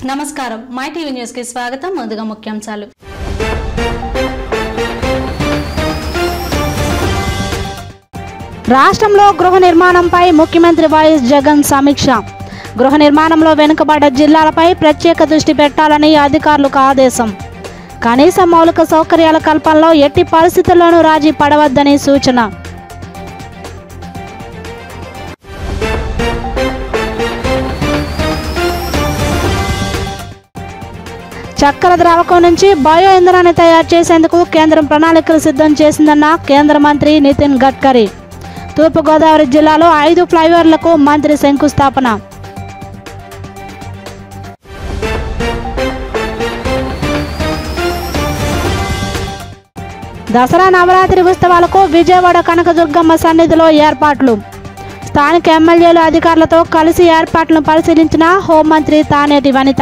నమస్కారం my TV news కి స్వాగతం ముందుగా ముఖ్యాంశాలు రాష్ట్రంలో గృహ నిర్మాణంపై ముఖ్యమంత్రి వైఎస్ జగన్ సమీక్ష గృహ నిర్మాణంలో వెనుకబడ్డ జిల్లాలపై ప్రత్యేక దృష్టి పెట్టాలని అధికారులకు ఆదేశం కనీస మౌలిక సౌకర్యాల కల్పనలో ఎట్టి పరిస్థితుల్లోనూ రాజీ పడవద్దని సూచన చక్కెర ద్రావకం నుంచి బయో ఇంధనాన్ని తయారు చేసేందుకు కేంద్రం ప్రణాళికలు సిద్ధం చేసిందన్న కేంద్ర మంత్రి నితిన్ గడ్కరీ తూర్పుగోదావరి జిల్లాలో ఐదు ఫ్లైఓవర్లకు మంత్రి శంకుస్థాపన దసరా నవరాత్రి ఉత్సవాలకు విజయవాడ కనకదుర్గమ్మ సన్నిధిలో ఏర్పాట్లు స్థానిక ఎమ్మెల్యేలు అధికారులతో కలిసి ఏర్పాట్లను పరిశీలించిన హోంమంత్రి తానేటి వనిత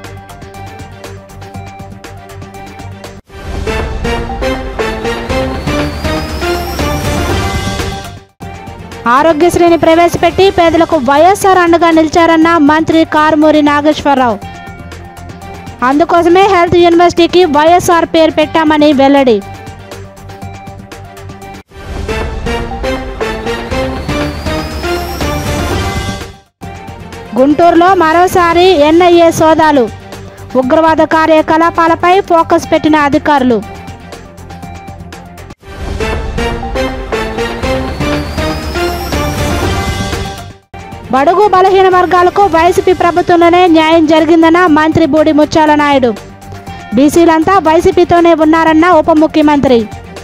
ఆరోగ్యశ్రీని ప్రవేశపెట్టి పేదలకు వైఎస్ఆర్ అండగా నిలిచారన్న మంత్రి కారుమూరి నాగేశ్వరరావు అందుకోసమే హెల్త్ యూనివర్సిటీకి వైఎస్ఆర్ పేరు పెట్టామని వెల్లడి గుంటూరులో మరోసారి ఎన్ఐఏ సోదాలు ఉగ్రవాద కార్యకలాపాలపై ఫోకస్ పెట్టిన అధికారులు బడుగు బలహీన వర్గాలకు వైసీపీ ప్రభుత్వంలోనే న్యాయం జరిగిందన్న మంత్రి బూడి ముత్యాల నాయుడు బీసీలంతా వైసీపీతోనే ఉన్నారన్న ఉప ముఖ్యమంత్రి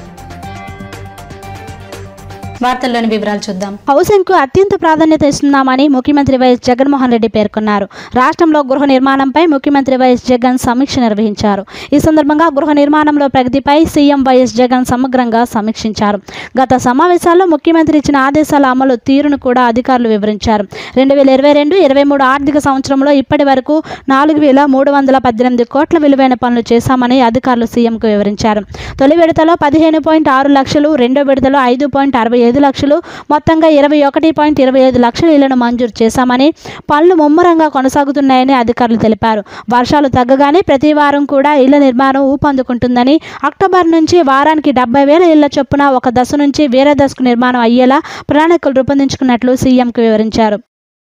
వార్తల్లోని వివరాలు చూద్దాం హౌసింగ్ కు అత్యంత ప్రాధాన్యత ఇస్తున్నామని ముఖ్యమంత్రి వైఎస్ జగన్మోహన్ రెడ్డి పేర్కొన్నారు రాష్ట్రంలో గృహ నిర్మాణంపై ముఖ్యమంత్రి వైఎస్ జగన్ సమీక్ష నిర్వహించారు ఈ సందర్భంగా గృహ నిర్మాణంలో ప్రగతిపై సీఎం వైఎస్ జగన్ సమగ్రంగా సమీక్షించారు గత సమావేశాల్లో ముఖ్యమంత్రి ఇచ్చిన ఆదేశాల అమలు తీరును కూడా అధికారులు వివరించారు రెండు వేల ఇరవై రెండు ఇరవై మూడు ఆర్థిక సంవత్సరంలో ఇప్పటి వరకు నాలుగు వేల మూడు వందల పద్దెనిమిది కోట్ల విలువైన పనులు చేశామని అధికారులు సీఎంకు వివరించారు తొలి విడతలో పదిహేను పాయింట్ ఆరు లక్షలు రెండో విడతలో ఐదు పాయింట్ అరవై ఐదు లక్షలు మొత్తంగా ఇరవై ఒకటి పాయింట్ ఇరవై ఐదు లక్షల ఇళ్లను మంజూరు చేశామని పనులు ముమ్మరంగా కొనసాగుతున్నాయని అధికారులు తెలిపారు వర్షాలు తగ్గగానే ప్రతి వారం కూడా ఇళ్ల నిర్మాణం ఊపందుకుంటుందని అక్టోబర్ నుంచి వారానికి డెబ్బై వేల ఇళ్ల చొప్పున ఒక దశ నుంచి వేరే దశకు నిర్మాణం అయ్యేలా ప్రణాళికలు రూపొందించుకున్నట్లు సీఎంకు వివరించారు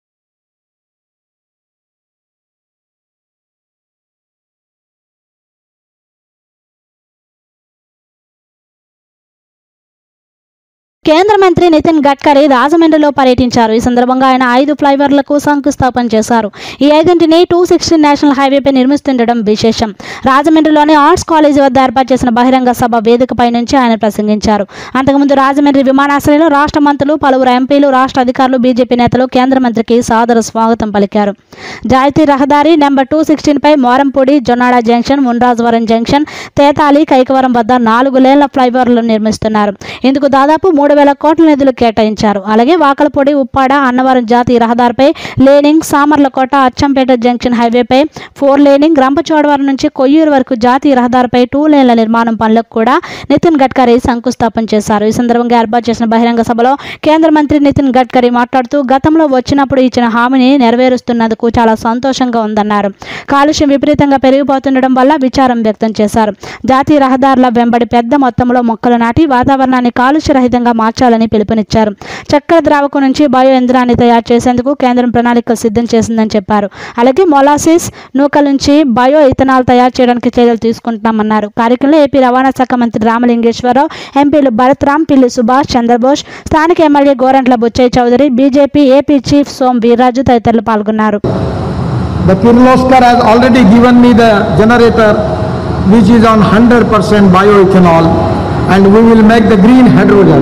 కేంద్ర మంత్రి నితిన్ గడ్కరీ రాజమండ్రిలో పర్యటించారు ఈ సందర్భంగా ఆయన ఐదు ఫ్లైఓవర్లకు శంకుస్థాపన చేశారు ఈ ఐదింటిని టూ సిక్స్టీన్ నేషనల్ హైవేపై నిర్మిస్తుండడం విశేషం రాజమండ్రిలోని ఆర్ట్స్ కాలేజీ వద్ద ఏర్పాటు చేసిన బహిరంగ సభ వేదికపై నుంచి ఆయన ప్రసంగించారు అంతకుముందు రాజమండ్రి విమానాశ్రయంలో రాష్ట్ర మంత్రులు పలువురు ఎంపీలు రాష్ట్ర అధికారులు బీజేపీ నేతలు కేంద్ర మంత్రికి సాదర స్వాగతం పలికారు జాతీయ రహదారి నెంబర్ టూ సిక్స్టీన్ పై మోరంపూడి జొన్నాడ జంక్షన్ మున్రాజవరం జంక్షన్ తేతాలి కైకవరం వద్ద నాలుగు లేన్ల ఫ్లైఓవర్లు నిర్మిస్తున్నారు ఇందుకు దాదాపు మూడు వేల కోట్ల నిధులు కేటాయించారు అలాగే వాకలపొడి ఉప్పాడ అన్నవరం జాతీయ రహదారిపై లేనింగ్ సామర్లకోట అచ్చంపేట జంక్షన్ హైవేపై ఫోర్ లేనింగ్ రంపచోడవరం నుంచి కొయ్యూరు వరకు జాతీయ రహదారిపై టూ లేన్ల నిర్మాణం పనులకు కూడా నితిన్ గడ్కరీ శంకుస్థాపన చేశారు ఈ సందర్భంగా ఏర్పాటు చేసిన బహిరంగ సభలో కేంద్ర మంత్రి నితిన్ గడ్కరీ మాట్లాడుతూ గతంలో వచ్చినప్పుడు ఇచ్చిన హామీని నెరవేరుస్తున్నందుకు చాలా సంతోషంగా ఉందన్నారు కాలుష్యం విపరీతంగా పెరిగిపోతుండడం వల్ల విచారం వ్యక్తం చేశారు జాతీయ రహదారుల వెంబడి పెద్ద మొత్తంలో మొక్కలు నాటి వాతావరణాన్ని కాలుష్యరహితంగా మార్చాలని పిలుపునిచ్చారు చక్కెర ద్రావకం నుంచి బయో ఇంధనాన్ని తయారు చేసేందుకు కేంద్రం ప్రణాళికలు సిద్ధం చేసిందని చెప్పారు అలాగే మొలాసిస్ నూకల నుంచి బయో ఇథనాల్ తయారు చేయడానికి చర్యలు తీసుకుంటున్నామన్నారు కార్యక్రమంలో ఏపీ రవాణా శాఖ మంత్రి రామలింగేశ్వరరావు ఎంపీలు భరత్ రామ్ పిల్లి సుభాష్ చంద్రబోస్ స్థానిక MLA Gorantla Butchaiah Chowdary BJP AP chief Somu Veerraju తదితరులు పాల్గొన్నారు The Kirloskar has already given me the generator which is on 100% bioethanol and we will make the green hydrogen.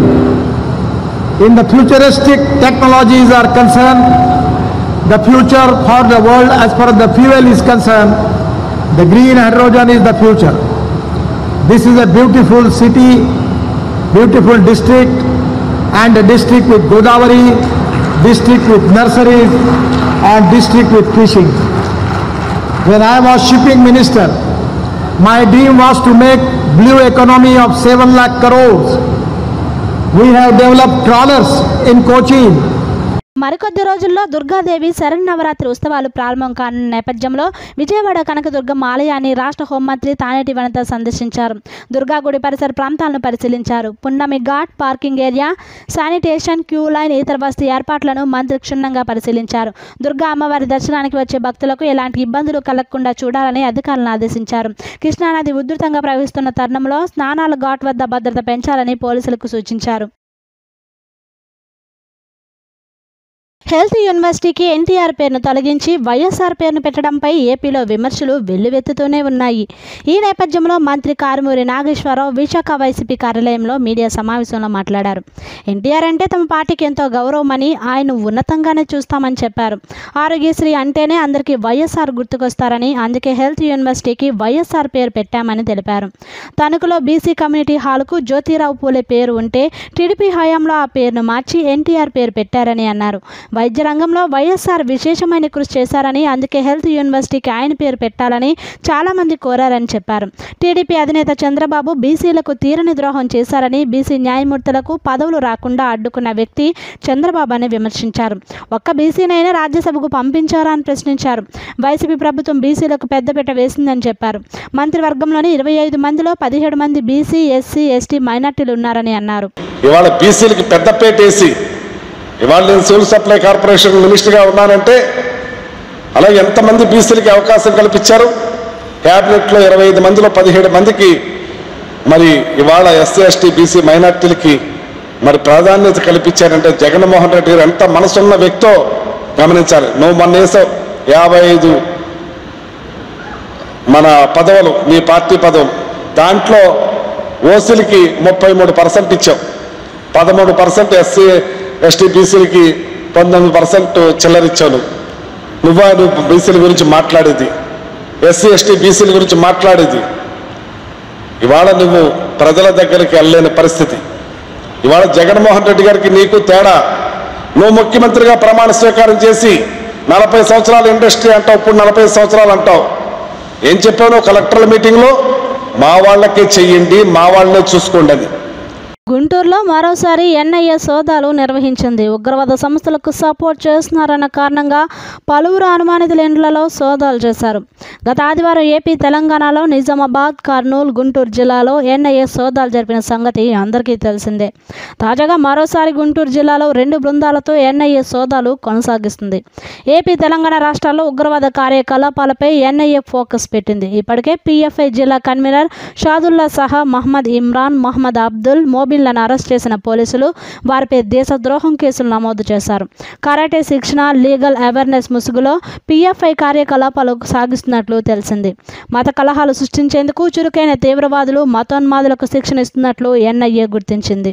In the futuristic technologies are concerned, the future for the world as far as the fuel is concerned, the green hydrogen is the future. This is a beautiful city, beautiful district and a district with Godavari, district with nurseries and district with fishing. When I was shipping minister, my dream was to make blue economy of 7 lakh crores. We have developed trawlers in Cochin మరికొద్ది రోజుల్లో దుర్గాదేవి శరన్నవరాత్రి ఉత్సవాలు ప్రారంభం కానున్న నేపథ్యంలో విజయవాడ కనకదుర్గమ్మ ఆలయాన్ని రాష్ట్ర హోంమంత్రి తానేటి వనిత సందర్శించారు దుర్గా గుడి పరిసర ప్రాంతాలను పరిశీలించారు Punnami Ghat parking area sanitation queue line ఇతర వసతి ఏర్పాట్లను మంత్రి క్షుణ్ణంగా పరిశీలించారు దుర్గా అమ్మవారి దర్శనానికి వచ్చే భక్తులకు ఎలాంటి ఇబ్బందులు కలగకుండా చూడాలని అధికారులను ఆదేశించారు కృష్ణానది ఉధృతంగా ప్రవహిస్తున్న తరుణంలో స్నానాల ఘాట్ వద్ద భద్రత పెంచాలని పోలీసులకు సూచించారు హెల్త్ యూనివర్సిటీకి ఎన్టీఆర్ పేరును తొలగించి వైఎస్ఆర్ పేరును పెట్టడంపై ఏపీలో విమర్శలు వెల్లువెత్తుతూనే ఉన్నాయి ఈ నేపథ్యంలో మంత్రి కారుమూరి నాగేశ్వరరావు విశాఖ వైసీపీ కార్యాలయంలో మీడియా సమావేశంలో మాట్లాడారు ఎన్టీఆర్ అంటే తమ పార్టీకి ఎంతో గౌరవమని ఆయన ఉన్నతంగానే చూస్తామని చెప్పారు ఆరోగ్యశ్రీ అంటేనే అందరికీ వైఎస్ఆర్ గుర్తుకొస్తారని అందుకే హెల్త్ యూనివర్సిటీకి వైఎస్ఆర్ పేరు పెట్టామని తెలిపారు తణుకులో బీసీ కమ్యూనిటీ హాల్కు జ్యోతిరావు పూలే పేరు ఉంటే టీడీపీ హయాంలో ఆ పేరును మార్చి ఎన్టీఆర్ పేరు పెట్టారని అన్నారు వైద్య రంగంలో వైఎస్ఆర్ విశేషమైన కృషి చేశారని అందుకే హెల్త్ యూనివర్సిటీకి ఆయన పేరు పెట్టాలని చాలామంది కోరారని చెప్పారు టీడీపీ అధినేత చంద్రబాబు బీసీలకు తీరని ద్రోహం చేశారని బీసీ న్యాయమూర్తులకు పదవులు రాకుండా అడ్డుకున్న వ్యక్తి చంద్రబాబు అని విమర్శించారు ఒక్క బీసీనైనా రాజ్యసభకు పంపించారా అని ప్రశ్నించారు వైసీపీ ప్రభుత్వం బీసీలకు పెద్దపీట వేసిందని చెప్పారు మంత్రివర్గంలోని ఇరవై ఐదు మందిలో పదిహేడు మంది బీసీ ఎస్సీ ఎస్టీ మైనార్టీలు ఉన్నారని అన్నారు ఇవాళ బీసీలకి పెద్దపేట వేసి ఇవాళ నేను సివిల్ సప్లై కార్పొరేషన్ మినిస్టర్గా ఉన్నానంటే అలా ఎంతమంది బీసీలకి అవకాశం కల్పించారు క్యాబినెట్లో ఇరవై ఐదు మందిలో పదిహేడు మందికి మరి ఇవాళ ఎస్సీ ఎస్టీ బీసీ మైనార్టీలకి మరి ప్రాధాన్యత కల్పించారంటే జగన్మోహన్ రెడ్డి గారు ఎంత మనసున్న వ్యక్తో గమనించాలి నువ్వు మొన్న వేసావు యాభై ఐదు మన పదవులు మీ పార్టీ పదవులు దాంట్లో ఓసీలకి ముప్పై మూడు పర్సెంట్ ఇచ్చావు పదమూడు పర్సెంట్ ఎస్సీ ఎస్టీ బీసీలకి పంతొమ్మిది పర్సెంట్ చిల్లరిచ్చావు నువ్వా నువ్వు బీసీల గురించి మాట్లాడేది ఎస్సీ ఎస్టీ బీసీల గురించి మాట్లాడేది ఇవాళ నువ్వు ప్రజల దగ్గరికి వెళ్ళలేని పరిస్థితి ఇవాళ జగన్మోహన్ రెడ్డి గారికి నీకు తేడా నువ్వు ముఖ్యమంత్రిగా ప్రమాణ స్వీకారం చేసి నలభై సంవత్సరాల ఇండస్ట్రీ అంటావు ఇప్పుడు నలభై సంవత్సరాలు అంటావు ఏం చెప్పావు నువ్వు కలెక్టర్ల మీటింగ్లో మా వాళ్ళకే చెయ్యండి మా వాళ్ళనే చూసుకోండి అని గుంటూరులో మరోసారి ఎన్ఐఏ సోదాలు నిర్వహించింది ఉగ్రవాద సంస్థలకు సపోర్ట్ చేస్తున్నారన్న కారణంగా పలువురు అనుమానితుల ఇండ్లలో సోదాలు చేశారు గత ఆదివారం ఏపీ తెలంగాణలో నిజామాబాద్ కర్నూలు గుంటూరు జిల్లాలో ఎన్ఐఏ సోదాలు జరిపిన సంగతి అందరికీ తెలిసిందే తాజాగా మరోసారి గుంటూరు జిల్లాలో రెండు బృందాలతో ఎన్ఐఏ సోదాలు కొనసాగిస్తుంది ఏపీ తెలంగాణ రాష్ట్రాల్లో ఉగ్రవాద కార్యకలాపాలపై ఎన్ఐఏ ఫోకస్ పెట్టింది ఇప్పటికే పీఎఫ్ఐ జిల్లా కన్వీనర్ షాదుల్లా సహా మహమ్మద్ ఇమ్రాన్ మహమ్మద్ అబ్దుల్ మోబిన్లను అరెస్ట్ చేసిన పోలీసులు వారిపై దేశద్రోహం కేసులు నమోదు చేశారు కరాటే శిక్షణ లీగల్ అవేర్నెస్ ముసుగులో పీఎఫ్ఐ కార్యకలాపాలు సాగిస్తున్నట్లు తెలిసింది మత కలహాలు సృష్టించేందుకు చురుకైన తీవ్రవాదులు మతోన్మాదులకు శిక్షణ ఇస్తున్నట్లు ఎన్ఐఏ గుర్తించింది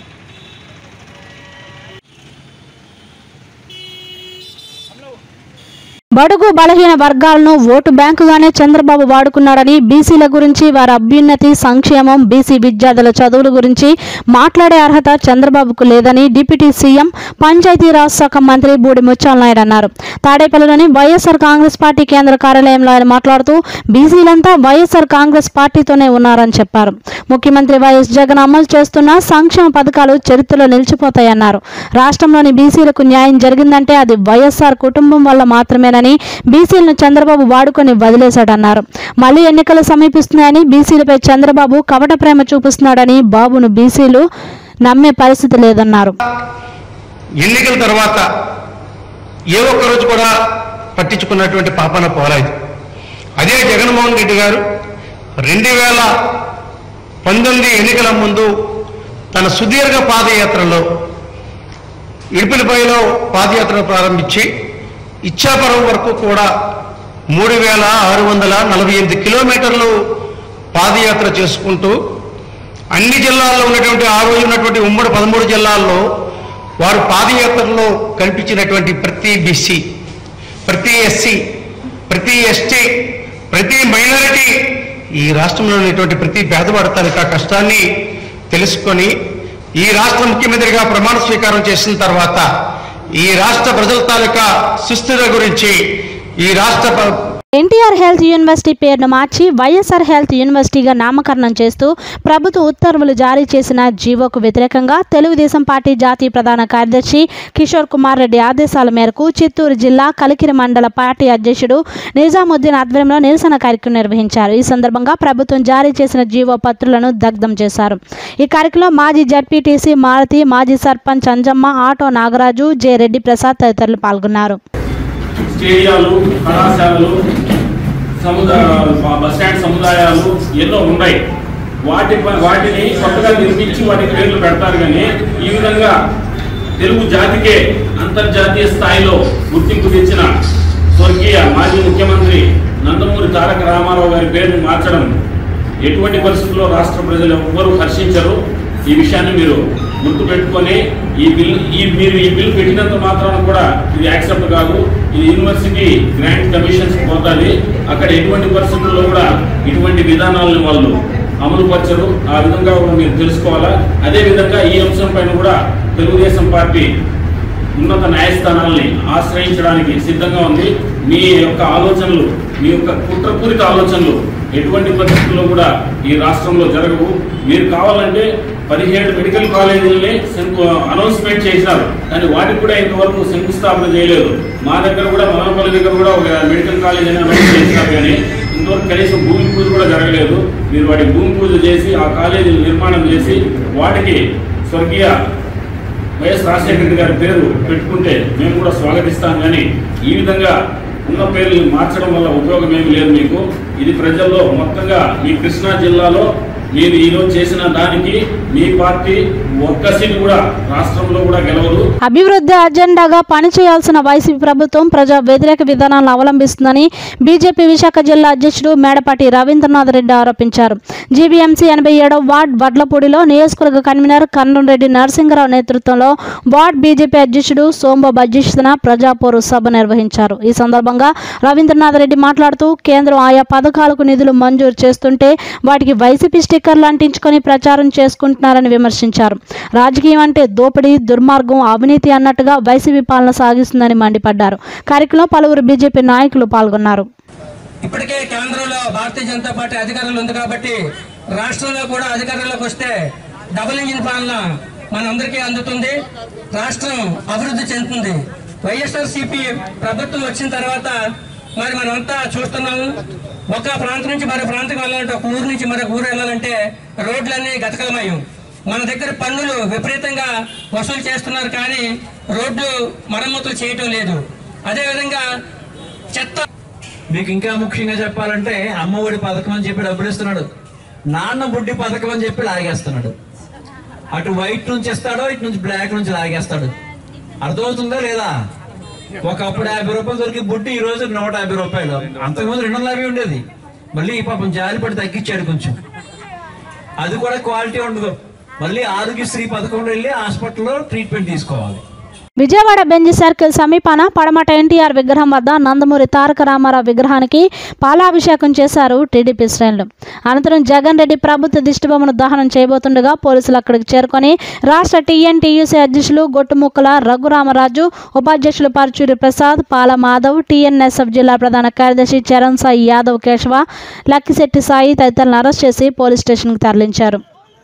బడుగు బలహీన వర్గాలను ఓటు బ్యాంకుగానే చంద్రబాబు వాడుకున్నాడని బీసీల గురించి వారి అభ్యున్నతి సంక్షేమం బీసీ విద్యార్థుల చదువుల గురించి మాట్లాడే అర్హత చంద్రబాబుకు లేదని డిప్యూటీ సీఎం పంచాయతీరాజ్ శాఖ మంత్రి బూడి ముత్యాల నాయుడు అన్నారు తాడేపల్లిలోని వైఎస్ఆర్ కాంగ్రెస్ పార్టీ కేంద్ర కార్యాలయంలో ఆయన మాట్లాడుతూ బీసీలంతా వైఎస్ఆర్ కాంగ్రెస్ పార్టీతోనే ఉన్నారని చెప్పారు ముఖ్యమంత్రి వైఎస్ జగన్ అమలు చేస్తున్న సంక్షేమ పథకాలు చరిత్రలో నిలిచిపోతాయన్నారు రాష్ట్రంలోని బీసీలకు న్యాయం జరిగిందంటే అది వైఎస్ఆర్ కుటుంబం వల్ల మాత్రమేనని బీసీలను చంద్రబాబు వాడుకొని వదిలేశాడన్నారు మళ్ళీ ఎన్నికలు సమీపిస్తున్నాయని బీసీలపై చంద్రబాబు కపట ప్రేమ చూపిస్తున్నాడని బాబును బీసీలు నమ్మే పరిస్థితి లేదన్నారు ఎన్నికల తర్వాత ఏ ఒక్క రోజు కూడా పట్టించుకున్నటువంటి పాపన పోలేదు అదే జగన్మోహన్ రెడ్డి గారు రెండు వేల పంతొమ్మిది ఎన్నికల ముందు తన సుదీర్ఘ పాదయాత్రలో ఇడుపులపైలో పాదయాత్ర ప్రారంభించి ఇచ్చాపురం వరకు కూడా మూడు వేల ఆరు వందల నలభై ఎనిమిది కిలోమీటర్లు పాదయాత్ర చేసుకుంటూ అన్ని జిల్లాల్లో ఉన్నటువంటి ఆ రోజు ఉన్నటువంటి ఉమ్మడి పదమూడు జిల్లాల్లో వారు పాదయాత్రలో కనిపించినటువంటి ప్రతి బీసీ ప్రతి ఎస్సీ ప్రతి ఎస్టీ ప్రతి మైనారిటీ ఈ రాష్ట్రంలో ఉన్నటువంటి ప్రతి పేదవాడి తాలూకా కష్టాన్ని తెలుసుకొని ఈ రాష్ట్ర ముఖ్యమంత్రిగా ప్రమాణ స్వీకారం చేసిన తర్వాత ఈ రాష్ట్ర ప్రజల తాలూకా సుస్థిర గురించి ఈ రాష్ట్ర ప్ర- ఎన్టీఆర్ హెల్త్ యూనివర్సిటీ పేరును మార్చి వైఎస్ఆర్ హెల్త్ యూనివర్సిటీగా నామకరణం చేస్తూ ప్రభుత్వ ఉత్తర్వులు జారీ చేసిన జీవోకు వ్యతిరేకంగా తెలుగుదేశం పార్టీ జాతీయ ప్రధాన కార్యదర్శి కిషోర్ కుమార్ రెడ్డి ఆదేశాల మేరకు చిత్తూరు జిల్లా కలికిరి మండల పార్టీ అధ్యక్షుడు నిజాముద్దీన్ ఆధ్వర్యంలో నిరసన కార్యక్రమం నిర్వహించారు ఈ సందర్భంగా ప్రభుత్వం జారీ చేసిన జీవో పత్రులను దగ్ధం చేశారు ఈ కార్యక్రమంలో మాజీ జడ్పీటీసీ మారుతి మాజీ సర్పంచ్ అంజమ్మ ఆటో నాగరాజు జె రెడ్డి ప్రసాద్ తదితరులు పాల్గొన్నారు స్టేడియాలు కళాశాలలు సముదాయ బస్ స్టాండ్ సముదాయాలు ఎన్నో ఉన్నాయి వాటి ప- వాటిని కొత్తగా నిర్మించి వాటికి పేర్లు పెడతారు కానీ ఈ విధంగా తెలుగు జాతికే అంతర్జాతీయ స్థాయిలో గుర్తింపు తెచ్చిన స్వర్గీయ మాజీ ముఖ్యమంత్రి నందమూరి తారక రామారావు గారి పేరుని మార్చడం ఎటువంటి పరిస్థితుల్లో రాష్ట్ర ప్రజలు ఎవ్వరూ హర్షించరు ఈ విషయాన్ని మీరు గుర్తు పెట్టుకొని ఈ బిల్ ఈ మీరు ఈ బిల్ పెట్టినంత మాత్రాన కూడా ఇది యాక్సెప్ట్ కాదు ఇది యూనివర్సిటీ గ్రాంట్ కమిషన్స్ పోతుంది అక్కడ ఎటువంటి పరిస్థితుల్లో కూడా ఇటువంటి విధానాలను వాళ్ళు అమలు పరచరు ఆ విధంగా కూడా మీరు తెలుసుకోవాలా అదే విధంగా ఈ అంశం పైన కూడా తెలుగుదేశం పార్టీ ఉన్నత న్యాయస్థానాల్ని ఆశ్రయించడానికి సిద్ధంగా ఉంది మీ యొక్క ఆలోచనలు మీ యొక్క కుట్రపూరిత ఆలోచనలు ఎటువంటి పరిస్థితుల్లో కూడా ఈ రాష్ట్రంలో జరగవు మీరు కావాలంటే పదిహేడు మెడికల్ కాలేజీలని శంకు అనౌన్స్మెంట్ చేశారు కానీ వాటికి కూడా ఇంతవరకు శంకుస్థాపన చేయలేదు మా దగ్గర కూడా మదనపల్లి దగ్గర కూడా ఒక మెడికల్ కాలేజ్ అని అనౌన్స్ చేసినారు కానీ ఇంతవరకు కనీసం భూమి పూజ కూడా జరగలేదు మీరు వాటి భూమి పూజ చేసి ఆ కాలేజీలు నిర్మాణం చేసి వాటికి స్వర్గీయ వైఎస్ రాజశేఖర రెడ్డి గారి పేరు పెట్టుకుంటే మేము కూడా స్వాగతిస్తాం కానీ ఈ విధంగా ఉన్న పేర్లు మార్చడం వల్ల ఉపయోగం ఏమి లేదు మీకు ఇది ప్రజల్లో మొత్తంగా మీ కృష్ణా జిల్లాలో మీరు ఈరోజు చేసిన దానికి మీ పార్టీ ఒక్క సీటు కూడా రాష్ట్రంలో కూడా గెలవదు అభివృద్ధి అజెండాగా పనిచేయాల్సిన వైసీపీ ప్రభుత్వం ప్రజా వ్యతిరేక విధానాలను అవలంబిస్తుందని బీజేపీ విశాఖ జిల్లా అధ్యక్షుడు మేడపాటి రవీంద్రనాథ్ రెడ్డి ఆరోపించారు జీవీఎంసీ ఎనభై ఏడవ వార్డ్ వడ్లపూడిలో నియోజకవర్గ కన్వీనర్ కన్నంరెడ్డి నరసింహరావు నేతృత్వంలో వార్డ్ బీజేపీ అధ్యక్షుడు సోంబాబు అధ్యక్షతన ప్రజాపోరు సభ నిర్వహించారు ఈ సందర్భంగా రవీంద్రనాథ్ రెడ్డి మాట్లాడుతూ కేంద్రం ఆయా పథకాలకు నిధులు మంజూరు చేస్తుంటే వాటికి వైసీపీ స్టిక్కర్లు అంటించుకొని ప్రచారం చేసుకుంటున్నారని విమర్శించారు రాజకీయం అంటే దోపిడీ దుర్మార్గం అవినీతి అన్నట్టుగా వైసీపీ పాలన సాగిస్తుందని మండిపడ్డారు కార్యక్రమంలో పలువురు బీజేపీ నాయకులు పాల్గొన్నారు ఇప్పటికే కేంద్రంలో భారతీయ జనతా పార్టీ అధికారంలో ఉంది కాబట్టి రాష్ట్రంలో కూడా అధికారంలోకి వస్తే డబుల్ ఇంజిన్ పాలన మనందరికీ అందుతుంది రాష్ట్రం అభివృద్ధి చెందుతుంది వైఎస్ఆర్ సిపి ప్రభుత్వం వచ్చిన తర్వాత మరి మనమంతా చూస్తున్నాము ఒక ప్రాంతం నుంచి మరో ప్రాంతం వెళ్ళాలంటే ఒక ఊరు నుంచి మరొక ఊరు వెళ్ళాలంటే రోడ్లన్నీ గతకలమయం మన దగ్గర పన్నులు విపరీతంగా వసూలు చేస్తున్నారు కానీ రోడ్లు మరమ్మతులు చేయటం లేదు అదేవిధంగా చెత్త మీకు ఇంకా ముఖ్యంగా చెప్పాలంటే అమ్మఒడి పథకం అని చెప్పి డబ్బులు ఇస్తున్నాడు నాన్న బుడ్డి పథకం అని చెప్పి లాగేస్తున్నాడు అటు వైట్ నుంచి ఇస్తాడో ఇటు నుంచి బ్లాక్ నుంచి లాగేస్తాడు అర్థమవుతుందా లేదా ఒకప్పుడు యాభై రూపాయలు దొరికి బుడ్డి ఈ రోజు నూట యాభై రూపాయలు అంతకుముందు రెండు వందల యాభై ఉండేది మళ్ళీ ఈ పాపం జాలిపడి తగ్గించాడు కొంచెం అది కూడా క్వాలిటీ ఉండదు మళ్ళీ ఆరోగ్యశ్రీ పథకంలో వెళ్ళి హాస్పిటల్లో ట్రీట్మెంట్ తీసుకోవాలి విజయవాడ బెంజ్ సర్కిల్ సమీపాన పడమట ఎన్టీఆర్ విగ్రహం వద్ద నందమూరి తారక రామారావు విగ్రహానికి పాలాభిషేకం చేశారు టీడీపీ శ్రేణులు అనంతరం జగన్ రెడ్డి ప్రభుత్వ దిష్టిబొమ్మను దహనం చేయబోతుండగా పోలీసులు అక్కడికి చేరుకొని రాష్ట్ర టీఎన్టీయూసీ అధ్యక్షులు గొట్టుముక్కల రఘురామరాజు ఉపాధ్యక్షులు పరచూరి ప్రసాద్ పాల మాధవ్ టీఎన్ఎస్ఎఫ్ జిల్లా ప్రధాన కార్యదర్శి చరణ్ సాయి యాదవ్ కేశవ లక్కిశెట్టి సాయి తదితరులను అరెస్ట్ చేసి పోలీస్ స్టేషన్కు తరలించారు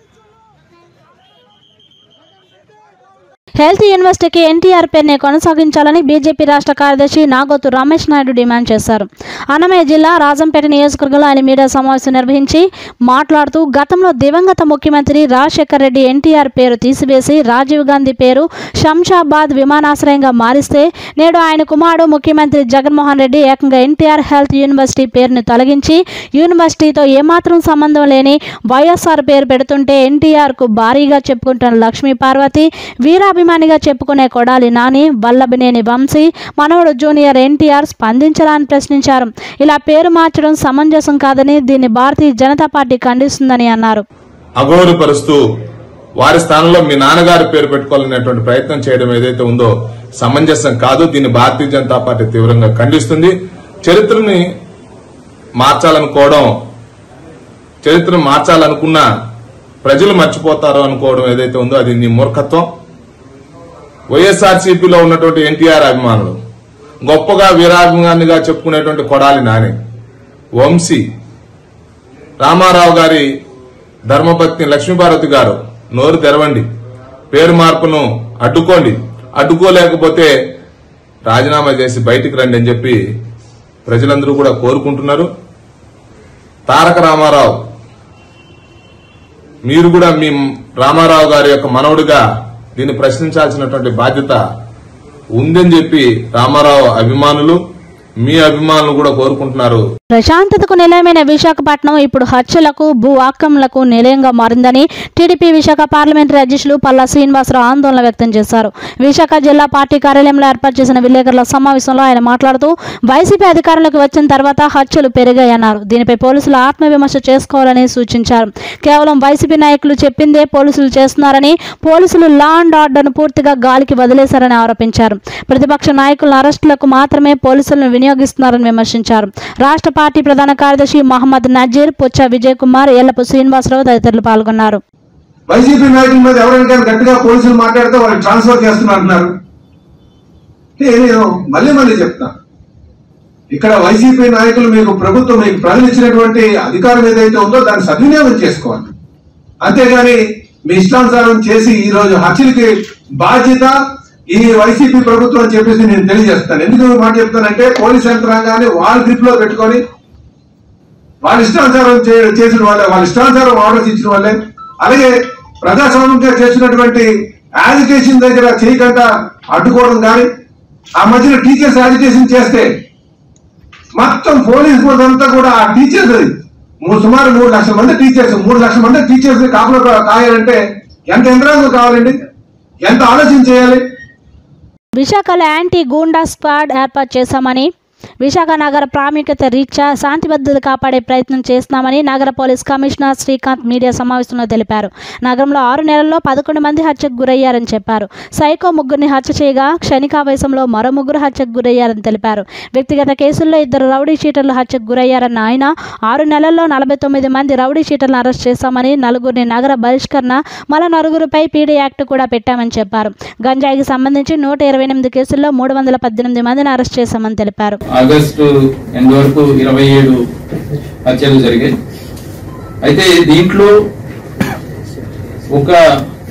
హెల్త్ యూనివర్సిటీకి ఎన్టీఆర్ పేరుని కొనసాగించాలని బీజేపీ రాష్ట్ర కార్యదర్శి నాగోతు రమేష్ నాయుడు డిమాండ్ చేశారు అన్నమయ్య జిల్లా రాజంపేట నియోజకవర్గంలో ఆయన మీడియా సమావేశం నిర్వహించి మాట్లాడుతూ గతంలో దివంగత ముఖ్యమంత్రి రాజశేఖర్ రెడ్డి ఎన్టీఆర్ పేరు తీసివేసి రాజీవ్ గాంధీ పేరు శంషాబాద్ విమానాశ్రయంగా మారిస్తే నేడు ఆయన కుమారుడు ముఖ్యమంత్రి జగన్మోహన్ రెడ్డి ఏకంగా ఎన్టీఆర్ హెల్త్ యూనివర్సిటీ పేరుని తొలగించి యూనివర్సిటీతో ఏమాత్రం సంబంధం లేని వైఎస్ఆర్ పేరు పెడుతుంటే ఎన్టీఆర్కు భారీగా చెప్పుకుంటున్న లక్ష్మీ పార్వతి వీరాభిమానిగా చెప్పుకునే కొడాలి నాని వల్లభనేని వంశీ మనవడు జూనియర్ ఎన్టీఆర్ స్పందించరా అని ప్రశ్నించారు ఇలా పేరు మార్చడం సమంజసం కాదని దీన్ని భారతీయ జనతా పార్టీ ఖండిస్తుందని అన్నారు అగౌరవపరుస్తూ వారి స్థానంలో మీ నాన్నగారి పేరు పెట్టుకోవాలనేటువంటి ప్రయత్నం చేయడం ఏదైతే ఉందో సమంజసం కాదు దీన్ని భారతీయ జనతా పార్టీ తీవ్రంగా ఖండిస్తుంది చరిత్రని మార్చాలనుకోవడం చరిత్రను మార్చాలనుకున్న ప్రజలు మర్చిపోతారు అనుకోవడం ఏదైతే ఉందో అది నీ మూర్ఖత్వం వైఎస్ఆర్సీపీలో ఉన్నటువంటి ఎన్టీఆర్ అభిమానులు గొప్పగా వీరాభిమానిగా చెప్పుకునేటువంటి కొడాలి నాని వంశీ రామారావు గారి ధర్మపత్ని లక్ష్మీపార్వతి గారు నోరు తెరవండి పేరు మార్పును అడ్డుకోండి అడ్డుకోలేకపోతే రాజీనామా చేసి బయటికి రండి అని చెప్పి ప్రజలందరూ కూడా కోరుకుంటున్నారు తారక రామారావు మీరు కూడా మీ రామారావు గారి యొక్క మనవుడిగా దీన్ని ప్రశ్నించాల్సినటువంటి బాధ్యత ఉందని చెప్పి రామారావు అభిమానులు మీ అభిమానులు కూడా కోరుకుంటున్నారు ప్రశాంతతకు నిలయమైన విశాఖపట్నం ఇప్పుడు హత్యలకు భూ ఆక్రమణలకు నిలయంగా మారిందని టీడీపీ విశాఖ పార్లమెంటరీ అధ్యక్షులు పల్లా శ్రీనివాసరావు ఆందోళన వ్యక్తం చేశారు విశాఖ జిల్లా పార్టీ కార్యాలయంలో ఏర్పాటు చేసిన విలేకరుల సమావేశంలో ఆయన మాట్లాడుతూ వైసీపీ అధికారంలోకి వచ్చిన తర్వాత హత్యలు పెరిగాయన్నారు దీనిపై పోలీసులు ఆత్మవిమర్శ చేసుకోవాలని సూచించారు కేవలం వైసీపీ నాయకులు చెప్పిందే పోలీసులు చేస్తున్నారని పోలీసులు లా అండ్ ఆర్డర్ను పూర్తిగా గాలికి వదిలేశారని ఆరోపించారు ప్రతిపక్ష నాయకుల అరెస్టులకు మాత్రమే పోలీసులను వినియోగిస్తున్నారని విమర్శించారు రాష్ట్ర పార్టీ ప్రధాన కార్యదర్శి మహమ్మద్ నజీర్ పుచ్చ విజయ్ కుమార్ ఎల్లపు శ్రీనివాసరావు తదితరులు పాల్గొన్నారు వైసీపీ నాయకుల మీద ఎవరైనా కానీ గట్టిగా పోలీసులు మాట్లాడితే వాళ్ళు ట్రాన్స్ఫర్ చేస్తున్నారు అంటున్నారు అంటే నేను మళ్ళీ మళ్ళీ చెప్తాను ఇక్కడ వైసీపీ నాయకులు మీకు ప్రభుత్వం మీకు ప్రజలు ఇచ్చినటువంటి అధికారం ఏదైతే ఉందో దాన్ని సద్వినియోగం చేసుకోవాలి అంతేగాని మీ ఇష్టానుసారం చేసి ఈ రోజు హత్యలకి బాధ్యత ఈ వైసీపీ ప్రభుత్వం అని చెప్పేసి నేను తెలియజేస్తాను ఎందుకు ఈ మాట చెప్తానంటే పోలీస్ యంత్రాంగాన్ని వాళ్ళ గ్రిప్ లో పెట్టుకొని వాళ్ళ ఇష్టానుసారం చే- చేసిన వాళ్ళే వాళ్ళ ఇష్టానుసారం ఆర్డర్స్ ఇచ్చిన వాళ్ళే అలాగే ప్రజాస్వామ్యంగా చేసినటువంటి యాజిటేషన్ దగ్గర చేయకుండా అడ్డుకోవడం కానీ ఆ మధ్యన టీచర్స్ యాజిటేషన్ చేస్తే మొత్తం పోలీస్ ఫోర్స్ అంతా కూడా ఆ టీచర్స్ మూడు సుమారు మూడు లక్షల మంది టీచర్స్ మూడు లక్షల మంది టీచర్స్ కాపులో కాయాలంటే ఎంత యంత్రాంగం కావాలండి ఎంత ఆలోచన చేయాలి విశాఖలో యాంటీ గూండా స్క్వాడ్ ఏర్పాటు చేశామని విశాఖ నగర ప్రాముఖ్యత రీత్యా శాంతి భద్రత కాపాడే ప్రయత్నం చేస్తున్నామని నగర పోలీస్ కమిషనర్ శ్రీకాంత్ మీడియా సమావేశంలో తెలిపారు నగరంలో ఆరు నెలల్లో పదకొండు మంది హత్యకు గురయ్యారని చెప్పారు సైకో ముగ్గురిని హత్య చేయగా క్షణికావేశంలో మరో ముగ్గురు హత్యకు గురయ్యారని తెలిపారు వ్యక్తిగత కేసుల్లో ఇద్దరు రౌడీ షీటర్లు హత్యకు గురయ్యారన్న ఆయన ఆరు నెలల్లో నలభై తొమ్మిది మంది రౌడీ షీటర్లను అరెస్ట్ చేశామని నలుగురిని నగర బహిష్కరణ మరో నలుగురిపై పీడీ యాక్ట్ కూడా పెట్టామని చెప్పారు గంజాయికి సంబంధించి నూట ఇరవై ఎనిమిది కేసుల్లో మూడు వందల పద్దెనిమిది మందిని అరెస్ట్ చేశామని తెలిపారు ఆగస్టు ఎనిమిది వరకు ఇరవై ఏడు హత్యలు జరిగాయి అయితే దీంట్లో ఒక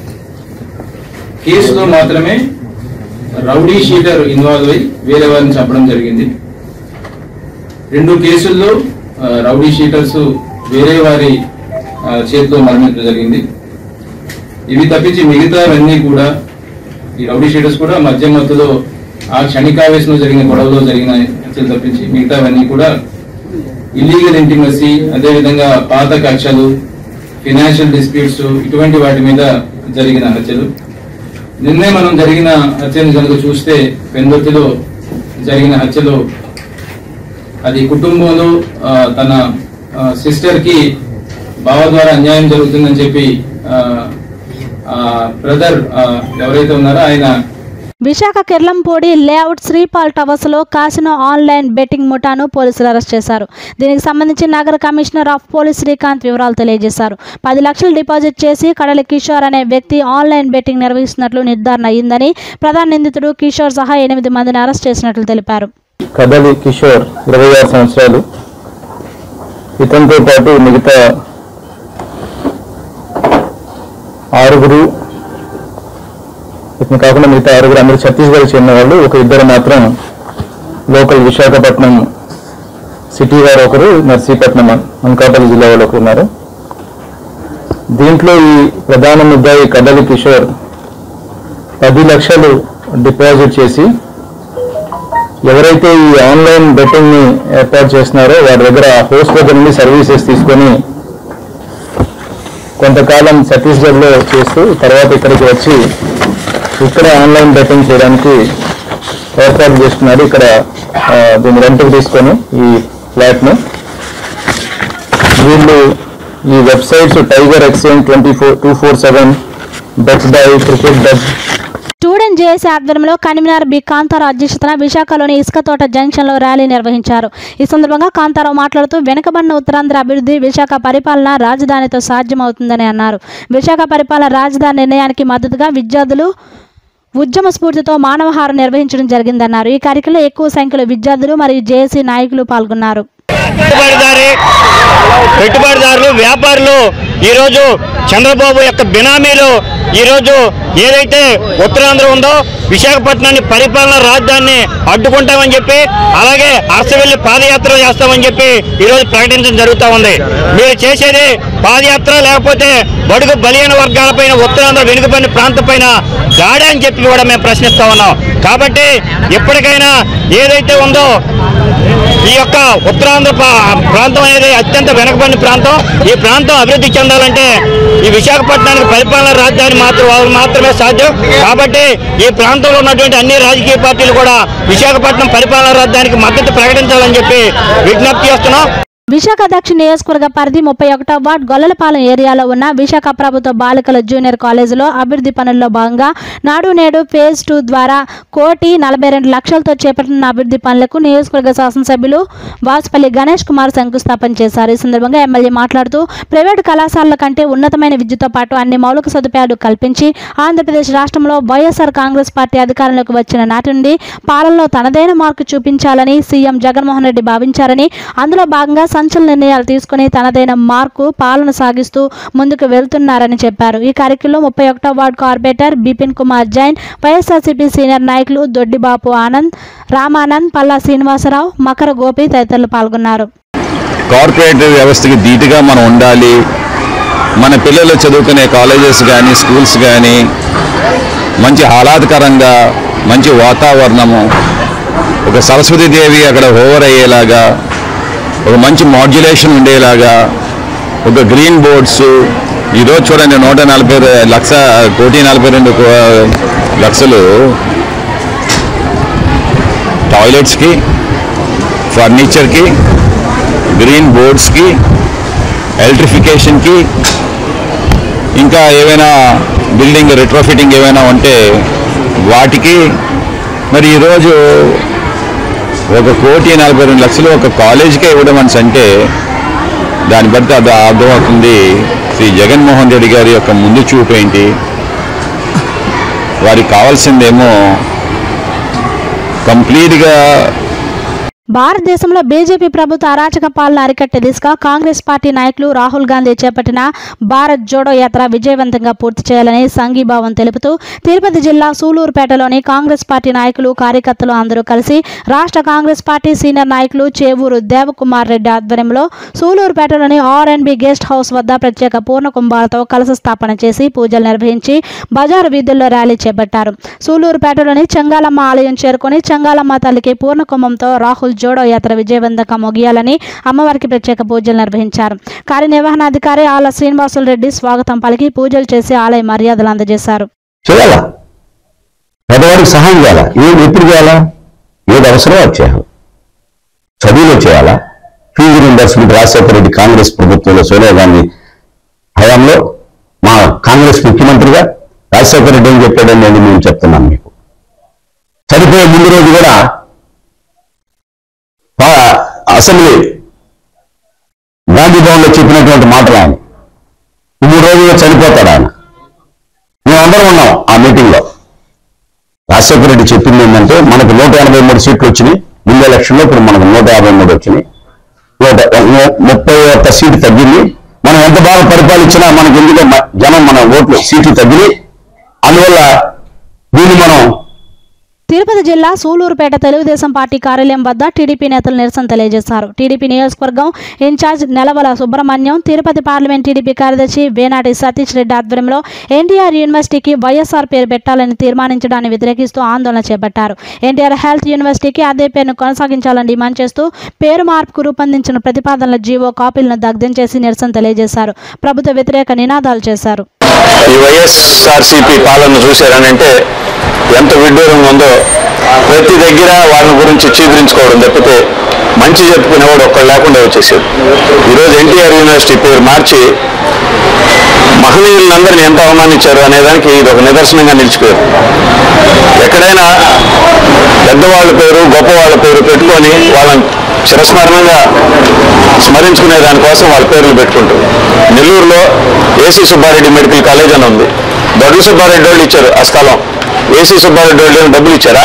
కేసులో మాత్రమే రౌడీ షీటర్ ఇన్వాల్వ్ అయి వేరే వారిని చంపడం జరిగింది రెండు కేసుల్లో ఆ, రౌడీ షీటర్స్ వేరే వారి ఆ, చేతిలో మరణించడం జరిగింది ఇవి తప్పించి మిగతావన్నీ కూడా ఈ రౌడీ షీటర్స్ కూడా మధ్య మధ్యలో ఆ క్షణికావేశంలో జరిగిన గొడవలో జరిగిన హత్యలు తప్పించి మిగతావన్నీ కూడా ఇల్లీగల్ ఇంటిమసీ అదేవిధంగా పాత కక్షలు ఫినాన్షియల్ డిస్ప్యూట్స్ ఇటువంటి వాటి మీద జరిగిన హత్యలు నిన్నే మనం జరిగిన హత్యను కనుక చూస్తే పెందొత్తిలో జరిగిన హత్యలో అది కుటుంబంలో ఆ, తన సిస్టర్ కి బావ ద్వారా అన్యాయం జరుగుతుందని చెప్పి బ్రదర్ ఎవరైతే ఉన్నారో ఆయన విశాఖ కిర్లంపూడి లేఅవుట్ శ్రీపాల్ టవర్స్ లో కాసినో ఆన్లైన్ బెట్టింగ్ ముఠాను పోలీసులు అరెస్ట్ చేశారు దీనికి సంబంధించి నగర కమిషనర్ ఆఫ్ పోలీస్ శ్రీకాంత్ వివరాలు తెలియజేశారు పది లక్షలు డిపాజిట్ చేసి కడలి కిషోర్ అనే వ్యక్తి ఆన్లైన్ బెట్టింగ్ నిర్వహిస్తున్నట్లు నిర్ధారణ అయిందని ప్రధాన నిందితుడు కిషోర్ సహా ఎనిమిది మందిని అరెస్ట్ చేసినట్లు తెలిపారు కదలి కిషోర్ ఇరవై ఆరు సంవత్సరాలు ఇతనితో పాటు మిగతా ఆరుగురు ఇతను కాకుండా మిగతా ఆరుగురు అందరూ ఛత్తీస్గఢ్ చెందిన వాళ్ళు ఒక ఇద్దరు మాత్రం లోకల్ విశాఖపట్నం సిటీ వారు ఒకరు నర్సీపట్నం అనకాపల్లి జిల్లా వాళ్ళు ఒకరు ఉన్నారు దీంట్లో ఈ ప్రధాన ముద్దాయి కదలి కిషోర్ పది లక్షలు డిపాజిట్ చేసి ఎవరైతే ఈ ఆన్లైన్ బెట్టింగ్ ని ఏర్పాటు చేస్తున్నారో వారి దగ్గర హోస్ట్ దగ్గర నుండి సర్వీసెస్ తీసుకొని కొంతకాలం ఛత్తీస్గఢ్ లో చేస్తూ తర్వాత ఇక్కడికి వచ్చి ఇక్కడ ఆన్లైన్ బెట్టింగ్ చేయడానికి ఏర్పాటు చేస్తున్నారు ఇక్కడ ఆ, దీన్ని రెంట్కి తీసుకొని ఈ ఫ్లాట్ ను వీళ్ళు ఈ websites tiger exchange twenty four two four seven bet by cricket bet student JAC ఆధ్వర్యంలో కన్వీనర్ బి కాంతారావు అధ్యక్షతన విశాఖలోని ఇసుక తోట జంక్షన్లో ర్యాలీ నిర్వహించారు ఈ సందర్భంగా కాంతారావు మాట్లాడుతూ వెనుకబడిన ఉత్తరాంధ్ర అభివృద్ధి విశాఖ పరిపాలన రాజధానితో సాధ్యమవుతుందని అన్నారు విశాఖ పరిపాలన రాజధాని నిర్ణయానికి మద్దతుగా విద్యార్థులు ఉద్యమ స్ఫూర్తితో మానవహారం నిర్వహించడం జరిగిందన్నారు ఈ కార్యక్రమంలో ఎక్కువ సంఖ్యలో విద్యార్థులు మరియు జేఏసీ నాయకులు పాల్గొన్నారు పెట్టుబడిదారి పెట్టుబడిదారులు వ్యాపారులు ఈరోజు చంద్రబాబు యొక్క బినామీలు ఈరోజు ఏదైతే ఉత్తరాంధ్ర ఉందో విశాఖపట్నాన్ని పరిపాలన రాజధానిని అడ్డుకుంటామని చెప్పి అలాగే అరసవెల్లి పాదయాత్ర చేస్తామని చెప్పి ఈరోజు ప్రకటించడం జరుగుతూ ఉంది మీరు చేసేది పాదయాత్ర లేకపోతే బడుగు బలియన వర్గాలపైన ఉత్తరాంధ్ర వెనుకబడిన ప్రాంతపైన దాడి అని చెప్పి కూడా మేము ప్రశ్నిస్తా ఉన్నాం కాబట్టి ఎప్పటికైనా ఏదైతే ఉందో ఈ యొక్క ఉత్తరాంధ్ర ప్రా- ప్రాంతం అనేది అత్యంత వెనకబడిన ప్రాంతం ఈ ప్రాంతం అభివృద్ధి చెందాలంటే ఈ విశాఖపట్నానికి పరిపాలన రాజధాని మాత్రం వాళ్ళు మాత్రమే సాధ్యం కాబట్టి ఈ ప్రాంతంలో ఉన్నటువంటి అన్ని రాజకీయ పార్టీలు కూడా విశాఖపట్నం పరిపాలన రాజధానికి మద్దతు ప్రకటించాలని చెప్పి విజ్ఞప్తి చేస్తున్నాం విశాఖ దక్షిణ నియోజకవర్గ పరిధి ముప్పై ఒకటో వార్డ్ గొల్లలపాలెం ఏరియాలో ఉన్న విశాఖ ప్రభుత్వ బాలికల జూనియర్ కాలేజీలో అభివృద్ధి పనుల్లో భాగంగా నాడు నేడు ఫేజ్ టూ ద్వారా కోటి నలభై రెండు లక్షలతో చేపట్టిన అభివృద్ధి పనులకు నియోజకవర్గ శాసనసభ్యులు వాసుపల్లి గణేష్ కుమార్ శంకుస్థాపన చేశారు ఈ సందర్భంగా ఎమ్మెల్యే మాట్లాడుతూ ప్రైవేటు కళాశాలల కంటే ఉన్నతమైన విద్యతో పాటు అన్ని మౌలిక సదుపాయాలు కల్పించి ఆంధ్రప్రదేశ్ రాష్ట్రంలో వైఎస్ఆర్ కాంగ్రెస్ పార్టీ అధికారంలోకి వచ్చిన నాటి నుండి పాలనలో తనదైన మార్కు చూపించాలని సీఎం జగన్మోహన్ రెడ్డి భావించారని అందులో భాగంగా సంచలన నిర్ణయాలు తీసుకుని తనదైన మార్కు పాలన సాగిస్తూ ముందుకు వెళ్తున్నారని చెప్పారు ఈ కార్యక్రమంలో ముప్పై ఒకటో ward corporator Bipin Kumar Jain YSRCP senior నాయకులు దొడ్డిబాపు ఆనంద్ రామానంద్ పల్లా శ్రీనివాసరావు మకర గోపి తదితరులు పాల్గొన్నారు కార్పొరేట్ వ్యవస్థకి ధీటుగా మనం ఉండాలి మన పిల్లలు చదువుకునే కాలేజెస్ కానీ స్కూల్స్ కానీ మంచి ఆహ్లాదకరంగా మంచి వాతావరణము ఒక సరస్వతీదేవి అక్కడ ఓవర్ అయ్యేలాగా ఒక మంచి మాడ్యులేషన్ ఉండేలాగా ఒక గ్రీన్ బోర్డ్స్ ఈరోజు చూడండి నూట నలభై రె- లక్ష కోటి నలభై రెండు కో- లక్షలు టాయిలెట్స్కి ఫర్నిచర్కి గ్రీన్ బోర్డ్స్కి ఎలక్ట్రిఫికేషన్కి ఇంకా ఏవైనా బిల్డింగ్ రిట్రోఫిటింగ్ ఏమైనా ఉంటే వాటికి మరి ఈరోజు ఒక కోటి నలభై రెండు లక్షలు ఒక కాలేజీకే ఇవ్వడం అని అంటే దాన్ని బట్టి అది అర్థమవుతుంది శ్రీ జగన్మోహన్ రెడ్డి గారి యొక్క ముందు చూపు ఏంటి వారికి కావాల్సిందేమో కంప్లీట్గా భారతదేశంలో బీజేపీ ప్రభుత్వ అరాచక పాలన అరికట్టే దిశగా కాంగ్రెస్ పార్టీ నాయకులు రాహుల్ గాంధీ చేపట్టిన భారత్ జోడో యాత్ర విజయవంతంగా పూర్తి చేయాలని సంఘీభావం తెలుపుతూ తిరుపతి జిల్లా సూలూరుపేటలోని కాంగ్రెస్ పార్టీ నాయకులు కార్యకర్తలు అందరూ కలిసి రాష్ట్ర కాంగ్రెస్ పార్టీ సీనియర్ నాయకులు చేవూరు దేవకుమార్ రెడ్డి ఆధ్వర్యంలో సూలూరుపేటలోని R and B guest house వద్ద ప్రత్యేక పూర్ణ కుంభాలతో కలశ స్థాపన చేసి పూజలు నిర్వహించి బజారు వీధుల్లో ర్యాలీ చేపట్టారు సూలూరుపేటలోని చెంగాలమ్మ ఆలయం చేరుకొని చెంగాలమ్మ తల్లికి పూర్ణ కుంభంతో రాహుల్ జోడో యాత్ర విజయవంతంగా ముగియాలని అమ్మవారికి ప్రత్యేక పూజలు నిర్వహించారు కార్యనిర్వహణాధికారి ఆల శ్రీనివాసులు రెడ్డి స్వాగతం పలికి పూజలు చేసి ఆలయ మర్యాదలు అందజేశారు చేయాలా పేదవాడికి సహాయం చేయాలా ఏది ఎప్పుడు చేయాలా ఏది అవసరమో అది చేయాలి చదువులో చేయాలా ఫీజు రింబర్స్మెంట్ రాజశేఖర రెడ్డి కాంగ్రెస్ ప్రభుత్వంలో సోనియా గాంధీ హయాంలో మా కాంగ్రెస్ ముఖ్యమంత్రిగా రాజశేఖర రెడ్డి ఏం చెప్పాడని నేను మేము చెప్తున్నాను మీకు చనిపోయే ముందు రోజు కూడా ఆ అసెంబ్లీ గాంధీ భవన్లో చెప్పినటువంటి మాటలు ఆయన మూడు రోజుల్లో చనిపోతాడు ఆయన మేమందరం ఉన్నాం ఆ మీటింగ్ లో రాజశేఖర రెడ్డి చెప్పింది ఏంటంటే మనకు నూట ఎనభై మూడు సీట్లు వచ్చినాయి ముందు ఎలక్షన్లో ఇప్పుడు మనకు నూట యాభై మూడు వచ్చినాయి నూట ము- ముప్పై ఒక్క సీటు తగ్గింది మనం ఎంత బాగా పరిపాలించినా మనకి ఎందుకంటే మ- జనం మన ఓట్లు సీట్లు తగ్గినాయి అందువల్ల దీన్ని మనం తిరుపతి జిల్లా సూలూరుపేట తెలుగుదేశం పార్టీ కార్యాలయం వద్ద టీడీపీ నేతలు నిరసన తెలియజేశారు టీడీపీ నియోజకవర్గం incharge Nelavala Subrahmanyam Tirupati parliament TDP కార్యదర్శి వేనాటి సతీష్ రెడ్డి ఆధ్వర్యంలో ఎన్టీఆర్ యూనివర్సిటీకి వైఎస్ఆర్ పేరు పెట్టాలని తీర్మానించడాన్ని వ్యతిరేకిస్తూ ఆందోళన చేపట్టారు ఎన్టీఆర్ హెల్త్ యూనివర్సిటీకి అదే పేరును కొనసాగించాలని డిమాండ్ చేస్తూ పేరు మార్పుకు రూపొందించిన ప్రతిపాదనల జీవో కాపీలను దగ్ధం చేసి నిరసన తెలియజేశారు ప్రభుత్వ వ్యతిరేక నినాదాలు చేశారు ఈ వైఎస్ఆర్సీపీ పాలన చూశారనంటే ఎంత విడ్డూరంగా ఉందో ప్రతి దగ్గర వాళ్ళ గురించి చీదరించుకోవడం తప్పితే మంచి చెప్పుకునేవాడు ఒక్కడు లేకుండా వచ్చేసాడు ఈరోజు ఎన్టీఆర్ యూనివర్సిటీ పేరు మార్చి మహనీయులందరినీ ఎంత అవమానించారు అనేదానికి ఇది ఒక నిదర్శనంగా నిలిచిపోయారు ఎక్కడైనా పెద్దవాళ్ళ పేరు గొప్పవాళ్ళ పేరు పెట్టుకొని వాళ్ళని చిరస్మరణంగా స్మరించుకునే దానికోసం వాళ్ళ పేర్లు పెట్టుకుంటారు నెల్లూరులో ఏసీ సుబ్బారెడ్డి మెడికల్ కాలేజ్ అని ఉంది దొడ్ల సుబ్బారెడ్డి వాళ్ళు ఇచ్చారు ఆ స్థలం ఏసీ సుబ్బారెడ్డి వాళ్ళు డబ్బులు ఇచ్చారా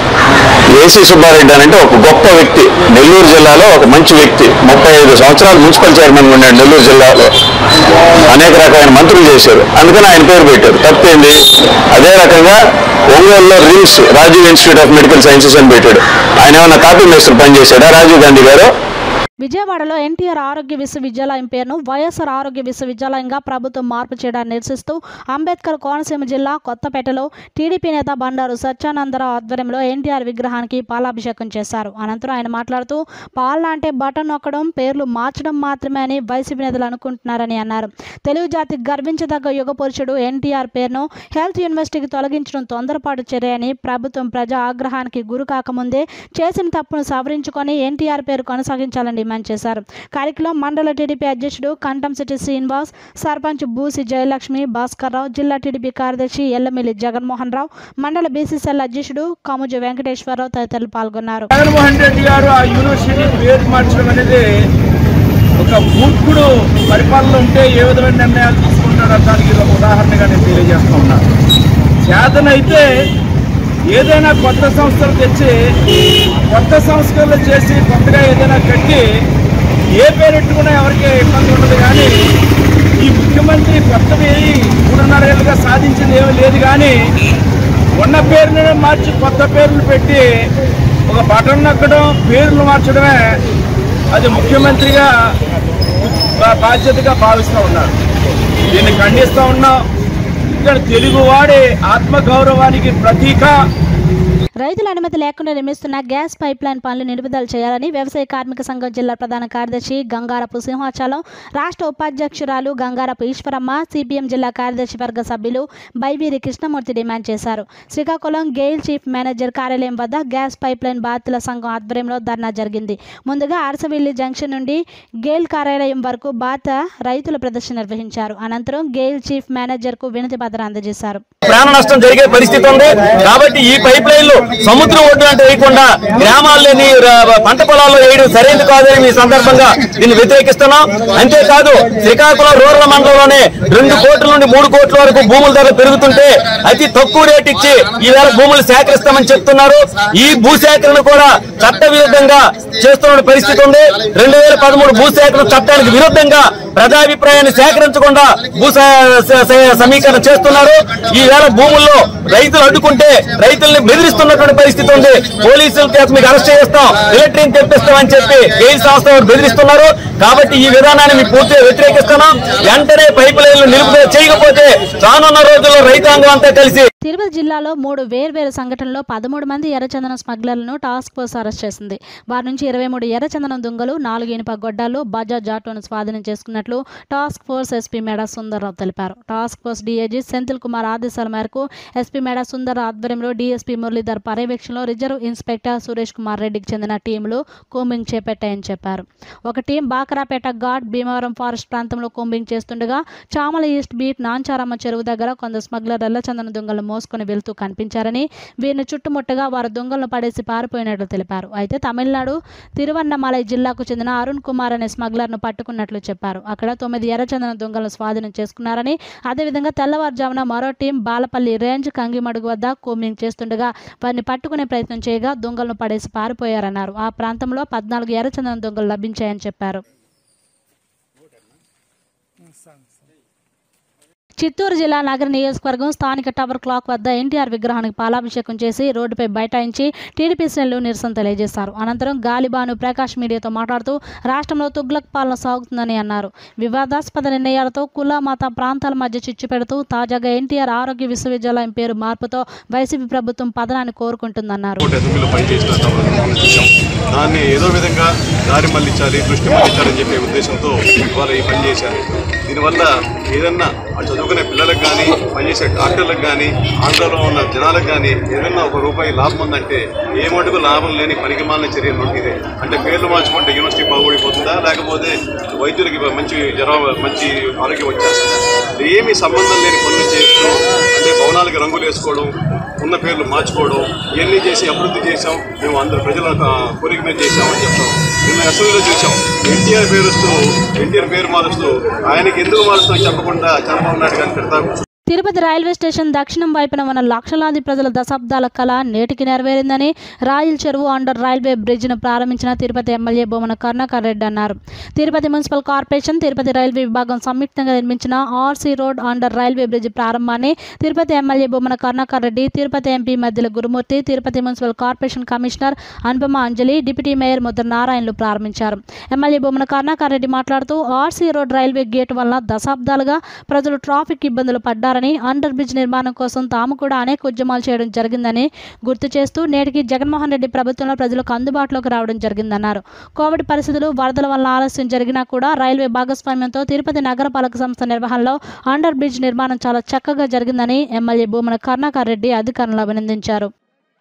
ఏసీ సుబ్బారెడ్డి అని అంటే ఒక గొప్ప వ్యక్తి నెల్లూరు జిల్లాలో ఒక మంచి వ్యక్తి ముప్పై ఐదు సంవత్సరాలు మున్సిపల్ చైర్మన్ ఉన్నాడు నెల్లూరు జిల్లాలో అనేక రకమైన మంత్రులు చేశారు అందుకని ఆయన పేరు పెట్టారు తప్పేంది అదే రకంగా ఒంగోలులో RIMS Rajiv institute of medical sciences అని పెట్టాడు ఆయన ఏమన్నా కాపీ మేస్టర్ పనిచేశాడా రాజీవ్ గాంధీ గారు విజయవాడలో ఎన్టీఆర్ ఆరోగ్య విశ్వవిద్యాలయం పేరును వైఎస్ఆర్ ఆరోగ్య విశ్వవిద్యాలయంగా ప్రభుత్వం మార్పు చేయడాన్ని నిరసిస్తూ అంబేద్కర్ కోనసీమ జిల్లా కొత్తపేటలో టీడీపీ నేత బండారు సత్యానందరావు ఆధ్వర్యంలో ఎన్టీఆర్ విగ్రహానికి పాలాభిషేకం చేశారు అనంతరం ఆయన మాట్లాడుతూ పాలన అంటే బటన్ నొక్కడం పేర్లు మార్చడం మాత్రమే అని వైసీపీ నేతలు అనుకుంటున్నారని అన్నారు తెలుగు జాతి గర్వించదగ్గ యుగ పురుషుడు ఎన్టీఆర్ పేరును హెల్త్ యూనివర్సిటీకి తొలగించడం తొందరపాటు చర్య అని ప్రభుత్వం ప్రజా ఆగ్రహానికి గురి కాకముందే చేసిన తప్పును సవరించుకొని ఎన్టీఆర్ పేరు కొనసాగించాలని డిమాండ్ చేశారు కార్యక్రమం మండల టీడీపీ అధ్యక్షుడు కంఠంశెట్టి శ్రీనివాస్ సర్పంచ్ బూసి జయలక్ష్మి భాస్కర్ రావు జిల్లా టీడీపీ కార్యదర్శి ఎల్లమిల్లి జగన్మోహన్ రావు మండల బీసీసీఎల్ అధ్యక్షుడు కముజు వెంకటేశ్వరరావు తదితరులు పాల్గొన్నారు జగన్మోహన్ రెడ్డి గారు ఆ యూనివర్సిటీ పేరు మార్చడం అనేది ఒక మూర్ఖుడు పరిపాలన ఉంటే ఏ విధమైన నిర్ణయాలు తీసుకుంటాడో దానికి ఇది ఒక ఉదాహరణగా నేను తెలియజేస్తూ ఉన్నాను చేతనైతే ఏదైనా కొత్త సంస్థలు తెచ్చి కొత్త సంస్కరణలు చేసి కొత్తగా ఏదైనా కట్టి ఏ పేరు పెట్టుకున్నా ఎవరికి ఇబ్బంది ఉండదు కానీ ఈ ముఖ్యమంత్రి కొత్తది మూడున్నర ఏళ్ళుగా సాధించింది ఏమీ లేదు కానీ ఉన్న పేరుని మార్చి కొత్త పేర్లు పెట్టి ఒక బటన్ నొక్కడం పేర్లు మార్చడమే అది ముఖ్యమంత్రిగా బా- బాధ్యతగా భావిస్తూ ఉన్నారు దీన్ని ఖండిస్తూ ఉన్నాం ఇక్కడ తెలుగువాడి ఆత్మగౌరవానికి ప్రతీక రైతుల అనుమతి లేకుండా నిర్మిస్తున్న గ్యాస్ పైప్ లైన్ పనులు నిలుపుదల చేయాలని వ్యవసాయ కార్మిక సంఘం జిల్లా ప్రధాన కార్యదర్శి గంగారపు సింహాచలం రాష్ట్ర ఉపాధ్యక్షురాలు గంగారపు ఈశ్వరమ్మ సిపిఎం జిల్లా కార్యదర్శి వర్గ సభ్యులు బైవీరి కృష్ణమూర్తి డిమాండ్ చేశారు శ్రీకాకుళం గెయిల్ చీఫ్ మేనేజర్ కార్యాలయం వద్ద గ్యాస్ పైప్ లైన్ బాధితుల సంఘం ఆధ్వర్యంలో ధర్నా జరిగింది ముందుగా అరసవిల్లి జంక్షన్ నుండి గెయిల్ కార్యాలయం వరకు బాధిత రైతుల ప్రదర్శన నిర్వహించారు అనంతరం గెయిల్ చీఫ్ మేనేజర్కు వినతి పత్రం అందజేశారు ప్రాణ నష్టం జరిగే పరిస్థితి ఉంది కాబట్టి ఈ పైప్ లైన్లు సముద్రం ఒడ్డు అంటే వేయకుండా గ్రామాల్లోని ర- పంట పొలాల్లో వేయడం సరైనది కాదని ఈ సందర్భంగా దీన్ని వ్యతిరేకిస్తున్నాం అంతేకాదు శ్రీకాకుళం రూరల్ మండలంలోనే రెండు కోట్ల నుండి మూడు కోట్ల వరకు భూముల ధరలు పెరుగుతుంటే అతి తక్కువ రేట్ ఇచ్చి ఈవేళ భూములు సేకరిస్తామని చెప్తున్నారు ఈ భూసేకరణ కూడా చట్ట విరుద్ధంగా చేస్తున్న పరిస్థితి ఉంది రెండు వేల పదమూడు భూసేకరణ చట్టానికి విరుద్ధంగా ప్రజాభిప్రాయాన్ని సేకరించకుండా భూ స- స- స- సమీకరణ చేస్తున్నారు ఈ వేళ భూముల్లో రైతులు అడ్డుకుంటే రైతుల్ని బెదిరిస్తున్నటువంటి పరిస్థితి ఉంది పోలీసుల చేత మీకు అరెస్ట్ చేస్తాం మిలిటరీని తెప్పిస్తామని చెప్పి గెయిల్ సంస్థ వారు బెదిరిస్తున్నారు కాబట్టి ఈ విధానాన్ని మీకు పూర్తిగా వ్యతిరేకిస్తున్నాం వెంటనే పైపు లైన్లు నిలుపుదల చేయకపోతే రానున్న రోజుల్లో రైతాంగం అంతా కలిసి తిరుపతి జిల్లాలో మూడు వేర్వేరు సంఘటనలో పదమూడు మంది ఎర్రచందనం స్మగ్లర్లను టాస్క్ ఫోర్స్ అరెస్ట్ చేసింది వారి నుంచి ఇరవై మూడు ఎర్రచందనం దొంగలు నాలుగు ఇనుప గొడ్డాలు బజాజ్ ఆటోను స్వాధీనం చేసుకున్నట్లు task force SP Meda Sundarrao తెలిపారు task force DIG Senthil Kumar ఆదేశాల మేరకు ఎస్పీ మేడా సుందర్ ఆధ్వర్యంలో డీఎస్పీ మురళీధర్ పర్యవేక్షణలో రిజర్వ్ ఇన్స్పెక్టర్ సురేష్ కుమార్ రెడ్డికి చెందిన టీంలు కోంబింగ్ చేపట్టాయని చెప్పారు ఒక టీం బాకరాపేట ఘాట్ భీమవరం ఫారెస్ట్ ప్రాంతంలో కోంబింగ్ చేస్తుండగా చామల ఈస్ట్ బీట్ నాంచారమ్మ చెరువు దగ్గర కొందరు స్మగ్లర్ ఎల్లచందన దొంగలను మోసుకొని వెళ్తూ కనిపించారని వీరిని చుట్టుముట్టగా వారు దొంగలను పడేసి పారిపోయినట్లు తెలిపారు అయితే తమిళనాడు తిరువన్నమలై జిల్లాకు చెందిన అరుణ్ కుమార్ అనే స్మగ్లర్ను పట్టుకున్నట్లు చెప్పారు అక్కడ తొమ్మిది ఎర్రచందన దొంగలను స్వాధీనం చేసుకున్నారని అదేవిధంగా తెల్లవారుజామున మరో టీం బాలపల్లి రేంజ్ కంగిమడుగు వద్ద కోమింగ్ చేస్తుండగా వారిని పట్టుకునే ప్రయత్నం చేయగా దొంగలను పడేసి పారిపోయారన్నారు ఆ ప్రాంతంలో పద్నాలుగు ఎర్రచందన దొంగలు లభించాయని చెప్పారు చిత్తూరు జిల్లా నగర నియోజకవర్గం స్థానిక టవర్ క్లాక్ వద్ద ఎన్టీఆర్ విగ్రహానికి పాలాభిషేకం చేసి రోడ్డుపై బైఠాయించి టీడీపీ శ్రేణులు నిరసన తెలియజేశారు అనంతరం గాలిబాను ప్రకాష్ మీడియాతో మాట్లాడుతూ రాష్ట్రంలో తుగ్లక్ పాలన సాగుతుందని అన్నారు వివాదాస్పద నిర్ణయాలతో కుల మత ప్రాంతాల మధ్య చిచ్చు పెడుతూ తాజాగా ఎన్టీఆర్ ఆరోగ్య విశ్వవిద్యాలయం పేరు మార్పుతో వైసీపీ ప్రభుత్వం పతనాన్ని కోరుకుంటుందన్నారు కోట ఎదుగులో పనిచేసిన తమను మనం చూసాం దాన్ని ఏదో విధంగా దారి మళ్లించాలి దృష్టి మళ్లించాలని చెప్పే ఉద్దేశంతో ఇవాళ ఈ పని చేశారు దీనివల్ల ఏదన్నా ఆ చదువుకునే పిల్లలకు కానీ పనిచేసే డాక్టర్లకు కానీ ఆంధ్రలో ఉన్న జనాలకు కానీ ఏదన్నా ఒక రూపాయి లాభం ఉందంటే ఏ మటుకు లాభం లేని పనికిమాలిన చర్యలు ఇదే అంటే పేర్లు మార్చుకుంటే యూనివర్సిటీ బాగుపడిపోతుందా లేకపోతే వైద్యులకి మంచి జ్వరం మంచి ఆరోగ్యం వచ్చేస్తుందా ఏమీ సంబంధం లేని పనులు చేస్తూ అంటే భవనాలకి రంగులు వేసుకోవడం ఉన్న పేర్లు మార్చుకోవడం ఇవన్నీ చేసి అభివృద్ధి చేశాం మేము అందరు ప్రజల ఆ, కోరిక మీద చేశామని చెప్తాం నిన్న అసెంబ్లీలో చూసాం ఎన్టీఆర్ పేరు వస్తూ ఎన్టీఆర్ పేరు మారుస్తూ ఆయనకి ఎందుకు మారుస్తామని చెప్పకుండా చంద్రబాబు నాయుడు గారిని పెడతా తిరుపతి రైల్వే స్టేషన్ దక్షిణం వైపున ఉన్న లక్షలాది ప్రజల దశాబ్దాల కళ నేటికి నెరవేరిందని రాయల్ చెరువు అండర్ రైల్వే బ్రిడ్జ్ను ప్రారంభించిన తిరుపతి ఎమ్మెల్యే బొమ్మన కరుణాకర్ రెడ్డి అన్నారు Tirupati municipal corporation Tirupati railway విభాగం సంయుక్తంగా నిర్మించిన RC road under railway bridge ప్రారంభాన్ని Tirupati MLA Bommana Karunakar Reddy Tirupati MP Maddila Gurumoorthy Tirupati municipal corporation commissioner Anupama Anjali deputy mayor Mudra నారాయణలు ప్రారంభించారు ఎమ్మెల్యే బొమ్మన కరుణాకర్ రెడ్డి మాట్లాడుతూ ఆర్సీ రోడ్ రైల్వే గేట్ వల్ల దశాబ్దాలుగా ప్రజలు ట్రాఫిక్ ఇబ్బందులు పడ్డారని అండర్ బ్రిడ్జ్ నిర్మాణం కోసం తాము కూడా అనేక ఉద్యమాలు చేయడం జరిగిందని గుర్తు చేస్తూ నేటికి జగన్మోహన్ రెడ్డి ప్రభుత్వంలో ప్రజలకు అందుబాటులోకి రావడం జరిగిందన్నారు కోవిడ్ పరిస్థితులు వరదల వల్ల ఆలస్యం జరిగినా కూడా రైల్వే భాగస్వామ్యంతో తిరుపతి నగరపాలక సంస్థ నిర్వహణలో అండర్ బ్రిడ్జ్ నిర్మాణం చాలా చక్కగా జరిగిందని ఎమ్మెల్యే భూమన కరుణాకర్ రెడ్డి అధికారులను అభినందించారు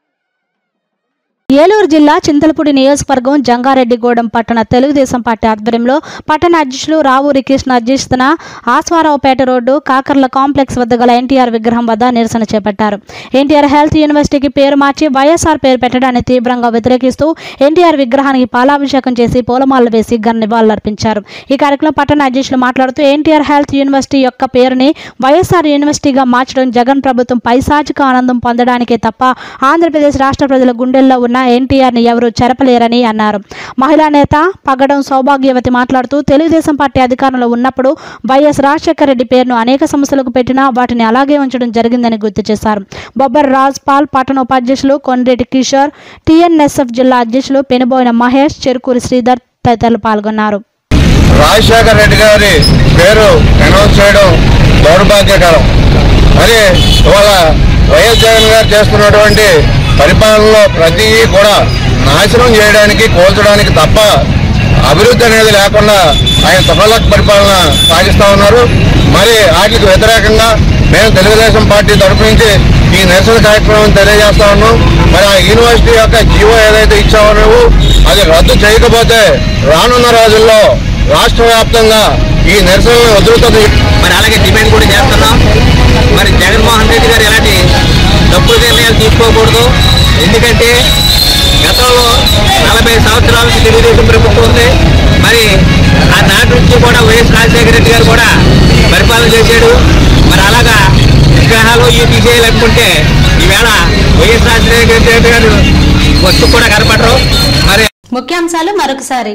ఏలూరు జిల్లా చింతలపూడి నియోజకవర్గం జంగారెడ్డిగూడెం పట్టణ తెలుగుదేశం పార్టీ ఆధ్వర్యంలో పట్టణ అధ్యక్షులు రావూరి కృష్ణ అధ్యక్షతన ఆస్వారావుపేట రోడ్డు కాకర్ల కాంప్లెక్స్ వద్ద గల ఎన్టీఆర్ విగ్రహం వద్ద నిరసన చేపట్టారు ఎన్టీఆర్ హెల్త్ యూనివర్సిటీకి పేరు మార్చి వైఎస్ఆర్ పేరు పెట్టడాన్ని తీవ్రంగా వ్యతిరేకిస్తూ ఎన్టీఆర్ విగ్రహానికి పాలాభిషేకం చేసి పూలమాలలు వేసి ఘన నివాళులర్పించారు ఈ కార్యక్రమం పట్టణ అధ్యక్షులు మాట్లాడుతూ ఎన్టీఆర్ హెల్త్ యూనివర్సిటీ యొక్క పేరుని వైఎస్ఆర్ యూనివర్సిటీగా మార్చడం జగన్ ప్రభుత్వం పైశాచిక ఆనందం పొందడానికే తప్ప ఆంధ్రప్రదేశ్ రాష్ట్ర ప్రజల గుండెల్లో ఉన్న ఎన్టీఆర్ని ఎవరూ చెరపలేరని అన్నారు మహిళా నేత పగడం సౌభాగ్యవతి మాట్లాడుతూ తెలుగుదేశం పార్టీ అధికారంలో ఉన్నప్పుడు వైఎస్ రాజశేఖర రెడ్డి పేరును అనేక సమస్యలకు పెట్టినా వాటిని అలాగే ఉంచడం జరిగిందని గుర్తు చేశారు బొబ్బర్ రాజ్ పాల్ పట్టణ ఉపాధ్యక్షులు కొండ్రెడ్డి కిషోర్ టీఎన్ఎస్ఎఫ్ జిల్లా అధ్యక్షులు పెనుబోయిన మహేష్ చెరుకూరి శ్రీధర్ తదితరులు పాల్గొన్నారు రాజశేఖర రెడ్డి గారి పేరు అనౌన్స్ చేయడం దౌర్భాగ్యకరం మరి ఇవాళ వైఎస్ జగన్ గారు చేస్తున్నటువంటి పరిపాలనలో ప్రతి కూడా నాశనం చేయడానికి కోల్చడానికి తప్ప అభివృద్ధి అనేది లేకుండా ఆయన తొగలక్ పరిపాలన సాగిస్తా ఉన్నారు మరి వాటికి వ్యతిరేకంగా మేము తెలుగుదేశం పార్టీ తరఫు నుంచి ఈ నిరసన కార్యక్రమం తెలియజేస్తా ఉన్నాం మరి ఆ యూనివర్సిటీ యొక్క జీవో ఏదైతే ఇచ్చావో నువ్వు అది రద్దు చేయకపోతే రానున్న రోజుల్లో రాష్ట్ర వ్యాప్తంగా ఈ నిరసనలు వదులుతుంది మరి అలాగే డిమాండ్ కూడా చేస్తున్నాం మరి జగన్మోహన్ రెడ్డి గారు ఎలాంటి తప్పుడు నిర్ణయాలు తీసుకోకూడదు ఎందుకంటే గతంలో నలభై సంవత్సరాల నుంచి తెలుగుదేశం ప్రభుత్వం ఉంది మరి ఆ నాటి నుంచి కూడా వైఎస్ రాజశేఖర రెడ్డి గారు కూడా పరిపాలన చేశాడు మరి అలాగా విగ్రహాలు ఇవి తీసేయాలనుకుంటే ఈవేళ వైఎస్ రాజశేఖర రెడ్డి గారు వస్తు కూడా కనపడరు మరి ముఖ్యాంశాలు మరొకసారి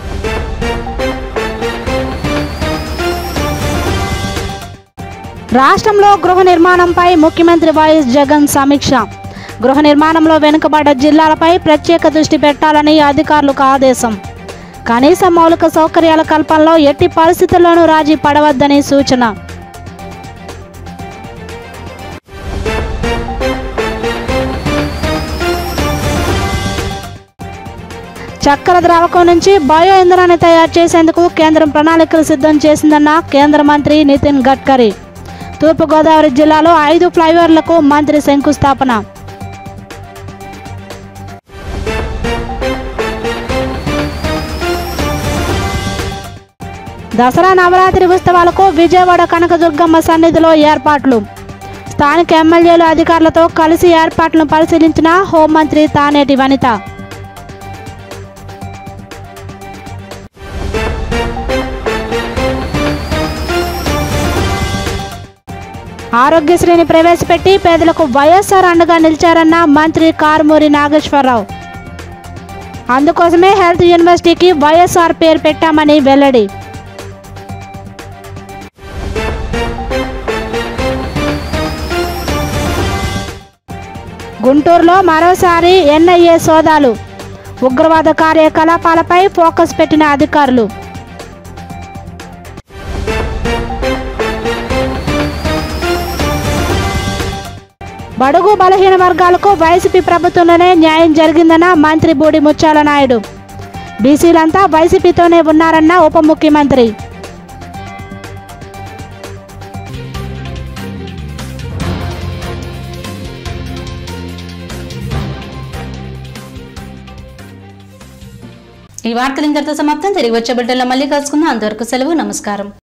రాష్ట్రంలో గృహ నిర్మాణంపై ముఖ్యమంత్రి వైఎస్ జగన్ సమీక్ష గృహ నిర్మాణంలో వెనుకబడ్డ జిల్లాలపై ప్రత్యేక దృష్టి పెట్టాలని అధికారులకు ఆదేశం కనీస మౌలిక సౌకర్యాల కల్పనలో ఎట్టి పరిస్థితుల్లోనూ రాజీ పడవద్దని సూచన చక్కెర ద్రావకం నుంచి బయో ఇంధనాన్ని తయారు చేసేందుకు కేంద్రం ప్రణాళికలు సిద్ధం చేసిందన్న కేంద్ర మంత్రి నితిన్ గడ్కరీ తూర్పుగోదావరి జిల్లాలో ఐదు ఫ్లైఓవర్లకు మంత్రి శంకుస్థాపన దసరా నవరాత్రి ఉత్సవాలకు విజయవాడ కనకదుర్గమ్మ సన్నిధిలో ఏర్పాట్లు స్థానిక ఎమ్మెల్యేలు అధికారులతో కలిసి ఏర్పాట్లను పరిశీలించిన హోంమంత్రి తానేటి వనిత ఆరోగ్యశ్రీని ప్రవేశపెట్టి పేదలకు వైఎస్ఆర్ అండగా నిలిచారన్న మంత్రి కారుమూరి నాగేశ్వరరావు అందుకోసమే హెల్త్ యూనివర్సిటీకి వైఎస్ఆర్ పేరు పెట్టామని వెల్లడి గుంటూరులో మరోసారి ఎన్ఐఏ సోదాలు ఉగ్రవాద కార్యకలాపాలపై ఫోకస్ పెట్టిన అధికారులు బడుగు బలహీన వర్గాలకు వైసీపీ ప్రభుత్వంలోనే న్యాయం జరిగిందన్న మంత్రి బూడి ముత్యాల నాయుడు బీసీలంతా వైసీపీతోనే ఉన్నారన్న ఉప ముఖ్యమంత్రి ఈ వార్తలు ఇంతటితో సమాప్తం తిరిగి వచ్చే బిడ్డల్లో మళ్ళీ కలుసుకుందాం అంతవరకు సెలవు నమస్కారం